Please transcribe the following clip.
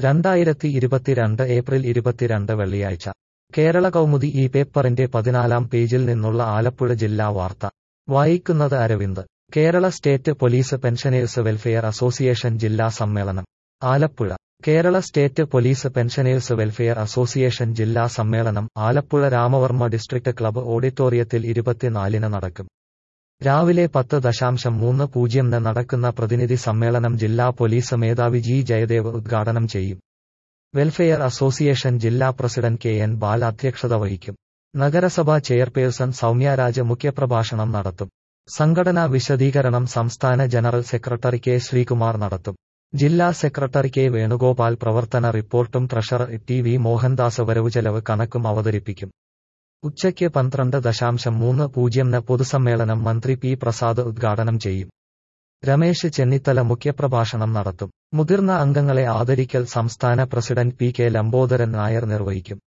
രണ്ടായിരത്തി ഇരുപത്തിരണ്ട് ഏപ്രിൽ ഇരുപത്തിരണ്ട് വെള്ളിയാഴ്ച കേരള കൗമുദി ഈ പേപ്പറിന്റെ പതിനാലാം പേജിൽ നിന്നുള്ള ആലപ്പുഴ ജില്ലാ വാർത്ത വായിക്കുന്നത് Aravind Kerala state police pensioners welfare association ജില്ലാ സമ്മേളനം Alappuzha Kerala state police pensioners welfare association ജില്ലാ സമ്മേളനം ആലപ്പുഴ രാമവർമ്മ ഡിസ്ട്രിക്ട് ക്ലബ്ബ് ഓഡിറ്റോറിയത്തിൽ ഇരുപത്തിനാലിന് നടക്കും രാവിലെ പത്ത് ദശാംശം മൂന്ന് പൂജ്യംന് നടക്കുന്ന പ്രതിനിധി സമ്മേളനം ജില്ലാ പോലീസ് മേധാവി ജി ജയദേവ് ഉദ്ഘാടനം ചെയ്യും വെൽഫെയർ അസോസിയേഷൻ ജില്ലാ പ്രസിഡന്റ് കെ എൻ ബാൽ അധ്യക്ഷത വഹിക്കും നഗരസഭാ ചെയർപേഴ്സൺ സൗമ്യരാജ് മുഖ്യപ്രഭാഷണം നടത്തും സംഘടനാ വിശദീകരണം സംസ്ഥാന ജനറൽ സെക്രട്ടറി കെ ശ്രീകുമാർ നടത്തും ജില്ലാ സെക്രട്ടറി കെ വേണുഗോപാൽ പ്രവർത്തന റിപ്പോർട്ടും ട്രഷറർ ടി വി മോഹൻദാസ് വരവുചെലവ് കണക്കും അവതരിപ്പിക്കും ഉച്ചയ്ക്ക് പന്ത്രണ്ട് ദശാംശം മൂന്ന് പൂജ്യംന് പൊതുസമ്മേളനം മന്ത്രി പി പ്രസാദ് ഉദ്ഘാടനം ചെയ്യും രമേശ് ചെന്നിത്തല മുഖ്യപ്രഭാഷണം നടത്തും മുതിർന്ന അംഗങ്ങളെ ആദരിക്കൽ സംസ്ഥാന president P K Lambodaran Nair നിർവഹിക്കും